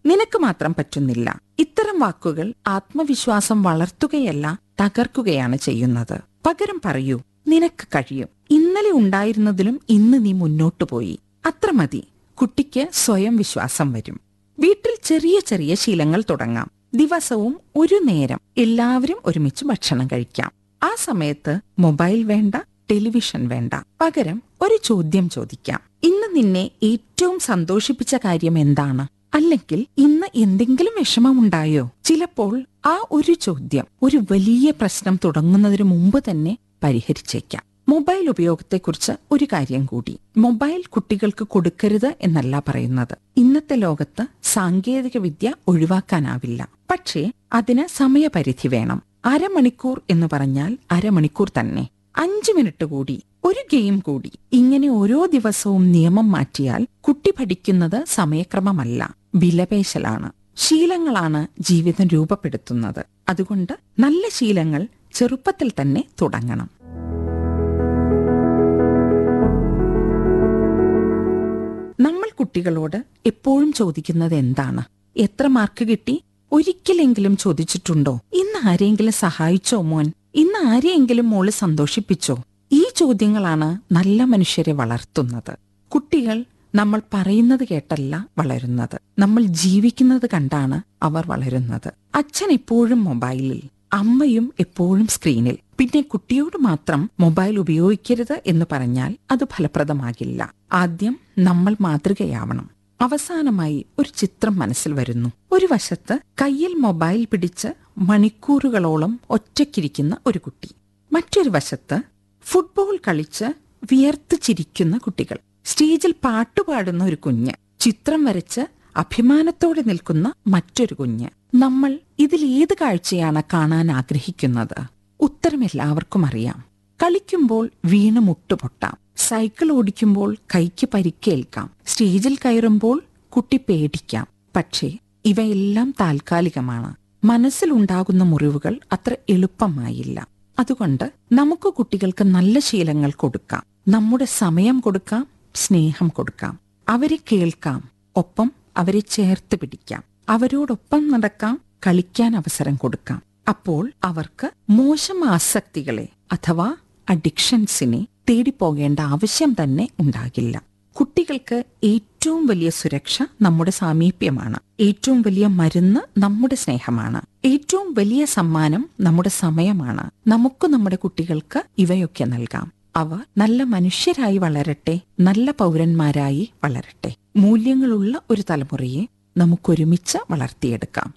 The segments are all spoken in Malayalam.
നിനക്ക് മാത്രം പറ്റുന്നില്ല ഇത്തരം വാക്കുകൾ ആത്മവിശ്വാസം വളർത്തുകയല്ല തകർക്കുകയാണ് ചെയ്യുന്നത് പകരം പറയൂ നിനക്ക് കഴിയും ഇന്നലെ ഉണ്ടായിരുന്നതിലും ഇന്ന് നീ മുന്നോട്ടു പോയി അത്ര മതി കുട്ടിക്ക് സ്വയം വിശ്വാസം വരും വീട്ടിൽ ചെറിയ ചെറിയ ശീലങ്ങൾ തുടങ്ങാം ദിവസവും ഒരു നേരം എല്ലാവരും ഒരുമിച്ച് ഭക്ഷണം കഴിക്കാം ആ സമയത്ത് മൊബൈൽ വേണ്ട ടെലിവിഷൻ വേണ്ട പകരം ഒരു ചോദ്യം ചോദിക്കാം ഇന്ന് നിന്നെ ഏറ്റവും സന്തോഷിപ്പിച്ച കാര്യം എന്താണ് അല്ലെങ്കിൽ ഇന്ന് എന്തെങ്കിലും വിഷമമുണ്ടായോ ചിലപ്പോൾ ആ ഒരു ചോദ്യം ഒരു വലിയ പ്രശ്നം തുടങ്ങുന്നതിന് മുമ്പ് തന്നെ പരിഹരിച്ചേക്കാം മൊബൈൽ ഉപയോഗത്തെക്കുറിച്ച് ഒരു കാര്യം കൂടി മൊബൈൽ കുട്ടികൾക്ക് കൊടുക്കരുത് എന്നല്ല പറയുന്നത് ഇന്നത്തെ ലോകത്ത് സാങ്കേതിക വിദ്യ ഒഴിവാക്കാനാവില്ല പക്ഷേ അതിന് സമയപരിധി വേണം അരമണിക്കൂർ എന്ന് പറഞ്ഞാൽ അരമണിക്കൂർ തന്നെ അഞ്ചു മിനിറ്റ് കൂടി ഒരു ഗെയിം കൂടി ഇങ്ങനെ ഓരോ ദിവസവും നിയമം മാറ്റിയാൽ കുട്ടി പഠിക്കുന്നത് സമയക്രമമല്ല വിലപേശലാണ് ശീലങ്ങളാണ് ജീവിതം രൂപപ്പെടുത്തുന്നത് അതുകൊണ്ട് നല്ല ശീലങ്ങൾ ചെറുപ്പത്തിൽ തന്നെ തുടങ്ങണം നമ്മൾ കുട്ടികളോട് എപ്പോഴും ചോദിക്കുന്നത് എന്താണ് എത്ര മാർക്ക് കിട്ടി ഒരിക്കലെങ്കിലും ചോദിച്ചിട്ടുണ്ടോ ഇന്ന് ആരെങ്കിലും സഹായിച്ചോ മോൻ ഇന്ന് ആരെയെങ്കിലും മോള് സന്തോഷിപ്പിച്ചോ ഈ ചോദ്യങ്ങളാണ് നല്ല മനുഷ്യരെ വളർത്തുന്നത് കുട്ടികൾ നമ്മൾ പറയുന്നത് കേട്ടല്ല വളരുന്നത് നമ്മൾ ജീവിക്കുന്നത് കണ്ടാണ് അവർ വളരുന്നത് അച്ഛൻ എപ്പോഴും മൊബൈലിൽ അമ്മയും എപ്പോഴും സ്ക്രീനിൽ പിന്നെ കുട്ടിയോട് മാത്രം മൊബൈൽ ഉപയോഗിക്കരുത് എന്ന് പറഞ്ഞാൽ അത് ഫലപ്രദമാകില്ല ആദ്യം നമ്മൾ മാതൃകയാവണം അവസാനമായി ഒരു ചിത്രം മനസ്സിൽ വരുന്നു ഒരു വശത്ത് കയ്യിൽ മൊബൈൽ പിടിച്ച് മണിക്കൂറുകളോളം ഒറ്റയ്ക്കിരിക്കുന്ന ഒരു കുട്ടി മറ്റൊരു വശത്ത് ഫുട്ബോൾ കളിച്ച് വിയർത്ത് ചിരിക്കുന്ന കുട്ടികൾ സ്റ്റേജിൽ പാട്ടുപാടുന്ന ഒരു കുഞ്ഞ് ചിത്രം വരച്ച് അഭിമാനത്തോടെ നിൽക്കുന്ന മറ്റൊരു കുഞ്ഞ് നമ്മൾ ഇതിൽ ഏത് കാഴ്ചയാണ് കാണാൻ ആഗ്രഹിക്കുന്നത് ഉത്തരം എല്ലാവർക്കും അറിയാം കളിക്കുമ്പോൾ വീണ് മുട്ടുപൊട്ടാം സൈക്കിൾ ഓടിക്കുമ്പോൾ കൈക്ക് പരിക്കേൽക്കാം സ്റ്റേജിൽ കയറുമ്പോൾ കുട്ടി പേടിക്കാം പക്ഷേ ഇവയെല്ലാം താൽക്കാലികമാണ് മനസ്സിലുണ്ടാകുന്ന മുറിവുകൾ അത്ര എളുപ്പമായില്ല അതുകൊണ്ട് നമുക്ക് കുട്ടികൾക്ക് നല്ല ശീലങ്ങൾ കൊടുക്കാം നമ്മുടെ സമയം കൊടുക്കാം സ്നേഹം കൊടുക്കാം അവരെ കേൾക്കാം ഒപ്പം അവരെ ചേർത്ത് പിടിക്കാം അവരോടൊപ്പം നടക്കാം കളിക്കാൻ അവസരം കൊടുക്കാം അപ്പോൾ അവർക്ക് മോശം ആസക്തികളെ അഥവാ അഡിക്ഷൻസിനെ തേടിപ്പോകേണ്ട ആവശ്യം തന്നെ ഉണ്ടാകില്ല കുട്ടികൾക്ക് ഏറ്റവും വലിയ സുരക്ഷ നമ്മുടെ സാമീപ്യമാണ് ഏറ്റവും വലിയ മരുന്ന് നമ്മുടെ സ്നേഹമാണ് ഏറ്റവും വലിയ സമ്മാനം നമ്മുടെ സമയമാണ് നമുക്ക് നമ്മുടെ കുട്ടികൾക്ക് ഇവയൊക്കെ നൽകാം അവ നല്ല മനുഷ്യരായി വളരട്ടെ നല്ല പൗരന്മാരായി വളരട്ടെ മൂല്യങ്ങളുള്ള ഒരു തലമുറയെ നമുക്കൊരുമിച്ച് വളർത്തിയെടുക്കാം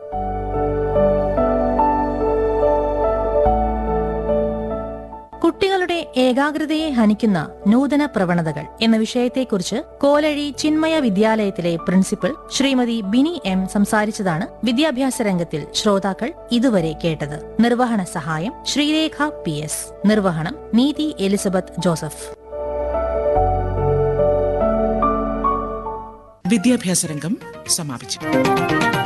കുട്ടികളുടെ ഏകാഗ്രതയെ ഹനിക്കുന്ന നൂതന പ്രവണതകൾ എന്ന വിഷയത്തെക്കുറിച്ച് കോലഴി ചിന്മയ വിദ്യാലയത്തിലെ പ്രിൻസിപ്പൽ ശ്രീമതി ബിനി എം സംസാരിച്ചതാണ് വിദ്യാഭ്യാസ രംഗത്തിൽ ശ്രോതാക്കൾ ഇതുവരെ കേട്ടത് നിർവഹണ സഹായം ശ്രീരേഖ പി എസ് നിർവഹണം നീതി എലിസബത്ത് ജോസഫ് വിദ്യാഭ്യാസ രംഗം സമാപിച്ചു